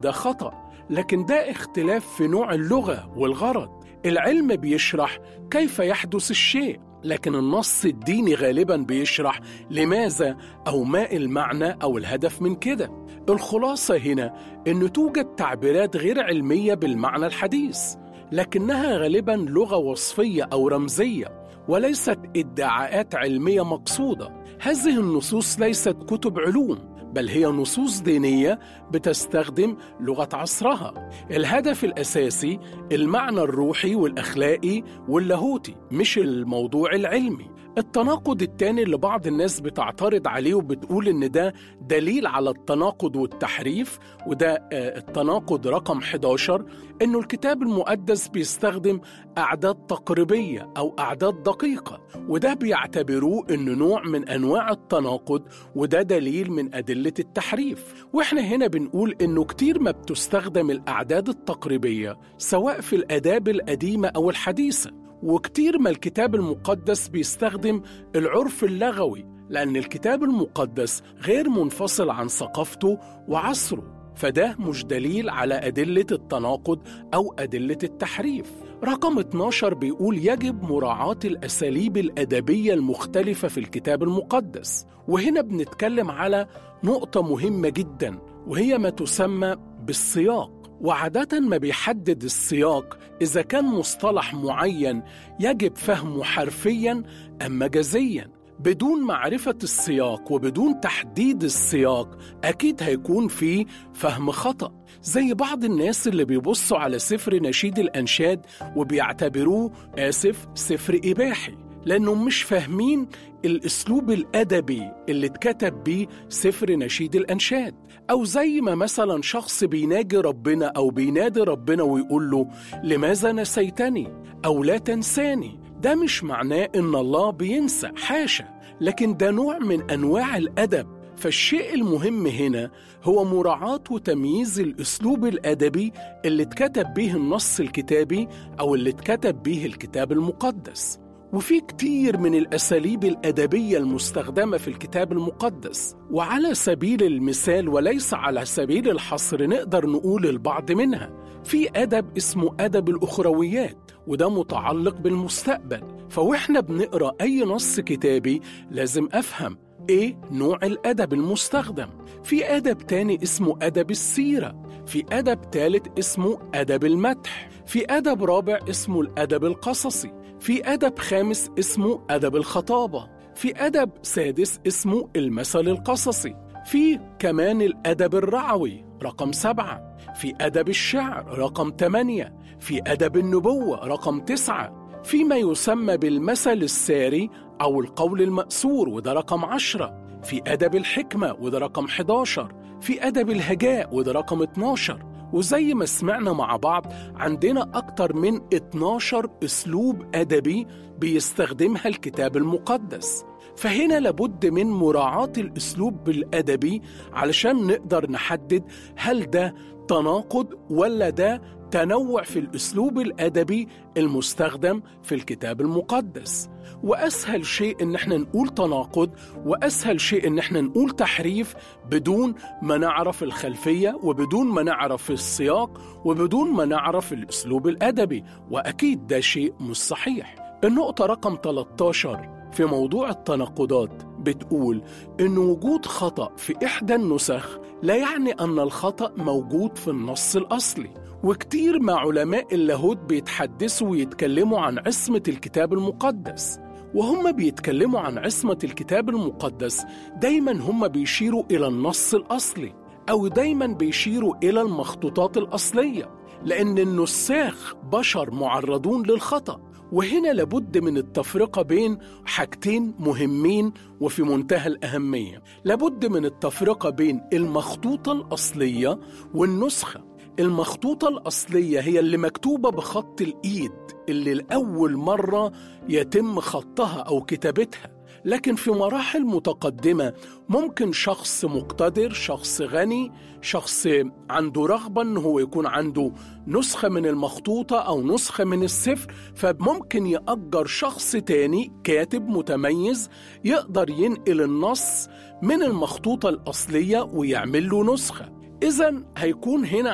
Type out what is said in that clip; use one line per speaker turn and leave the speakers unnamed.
ده خطأ لكن ده اختلاف في نوع اللغة والغرض العلم بيشرح كيف يحدث الشيء لكن النص الديني غالبا بيشرح لماذا او ما المعنى او الهدف من كده الخلاصه هنا ان توجد تعبيرات غير علميه بالمعنى الحديث لكنها غالبا لغه وصفيه او رمزيه وليست ادعاءات علميه مقصوده هذه النصوص ليست كتب علوم بل هي نصوص دينيه بتستخدم لغه عصرها الهدف الاساسي المعنى الروحي والاخلاقي واللاهوتي مش الموضوع العلمي التناقض التاني اللي بعض الناس بتعترض عليه وبتقول ان ده دليل على التناقض والتحريف وده التناقض رقم 11 انه الكتاب المقدس بيستخدم اعداد تقريبيه او اعداد دقيقه وده بيعتبروه انه نوع من انواع التناقض وده دليل من ادله التحريف واحنا هنا بنقول انه كتير ما بتستخدم الاعداد التقريبيه سواء في الاداب القديمه او الحديثه وكتير ما الكتاب المقدس بيستخدم العرف اللغوي لأن الكتاب المقدس غير منفصل عن ثقافته وعصره فده مش دليل على أدلة التناقض أو أدلة التحريف رقم 12 بيقول يجب مراعاة الأساليب الأدبية المختلفة في الكتاب المقدس وهنا بنتكلم على نقطة مهمة جدا وهي ما تسمى بالسياق وعادة ما بيحدد السياق إذا كان مصطلح معين يجب فهمه حرفيا أم مجازيا بدون معرفة السياق وبدون تحديد السياق أكيد هيكون في فهم خطأ زي بعض الناس اللي بيبصوا على سفر نشيد الأنشاد وبيعتبروه آسف سفر إباحي لأنهم مش فاهمين الأسلوب الأدبي اللي اتكتب بيه سفر نشيد الأنشاد أو زي ما مثلا شخص بيناجي ربنا أو بينادي ربنا ويقول له لماذا نسيتني أو لا تنساني ده مش معناه إن الله بينسى حاشا لكن ده نوع من أنواع الأدب فالشيء المهم هنا هو مراعاة وتمييز الأسلوب الأدبي اللي اتكتب به النص الكتابي أو اللي اتكتب به الكتاب المقدس وفي كتير من الأساليب الأدبية المستخدمة في الكتاب المقدس وعلى سبيل المثال وليس على سبيل الحصر نقدر نقول البعض منها في أدب اسمه أدب الأخرويات وده متعلق بالمستقبل فوإحنا بنقرأ أي نص كتابي لازم أفهم إيه نوع الأدب المستخدم في أدب تاني اسمه أدب السيرة في أدب تالت اسمه أدب المدح في أدب رابع اسمه الأدب القصصي في أدب خامس اسمه أدب الخطابة في أدب سادس اسمه المثل القصصي في كمان الأدب الرعوي رقم سبعة في أدب الشعر رقم ثمانية في أدب النبوة رقم تسعة في ما يسمى بالمثل الساري أو القول المأسور وده رقم عشرة في أدب الحكمة وده رقم 11 في أدب الهجاء وده رقم 12 وزي ما سمعنا مع بعض عندنا أكتر من 12 أسلوب أدبي بيستخدمها الكتاب المقدس فهنا لابد من مراعاة الأسلوب الأدبي علشان نقدر نحدد هل ده تناقض ولا ده تنوع في الأسلوب الأدبي المستخدم في الكتاب المقدس وأسهل شيء إن احنا نقول تناقض وأسهل شيء إن احنا نقول تحريف بدون ما نعرف الخلفية وبدون ما نعرف السياق وبدون ما نعرف الأسلوب الأدبي وأكيد ده شيء مش صحيح النقطة رقم 13 في موضوع التناقضات بتقول إن وجود خطأ في إحدى النسخ لا يعني أن الخطأ موجود في النص الأصلي وكتير مع علماء اللاهوت بيتحدثوا ويتكلموا عن عصمة الكتاب المقدس وهم بيتكلموا عن عصمة الكتاب المقدس دايما هم بيشيروا إلى النص الأصلي أو دايما بيشيروا إلى المخطوطات الأصلية لأن النساخ بشر معرضون للخطأ وهنا لابد من التفرقة بين حاجتين مهمين وفي منتهى الأهمية لابد من التفرقة بين المخطوطة الأصلية والنسخة المخطوطة الأصلية هي اللي مكتوبة بخط الإيد اللي لأول مرة يتم خطها أو كتابتها لكن في مراحل متقدمة ممكن شخص مقتدر شخص غني شخص عنده رغبة أنه هو يكون عنده نسخة من المخطوطة أو نسخة من السفر فممكن يأجر شخص تاني كاتب متميز يقدر ينقل النص من المخطوطة الأصلية ويعمل له نسخة إذا هيكون هنا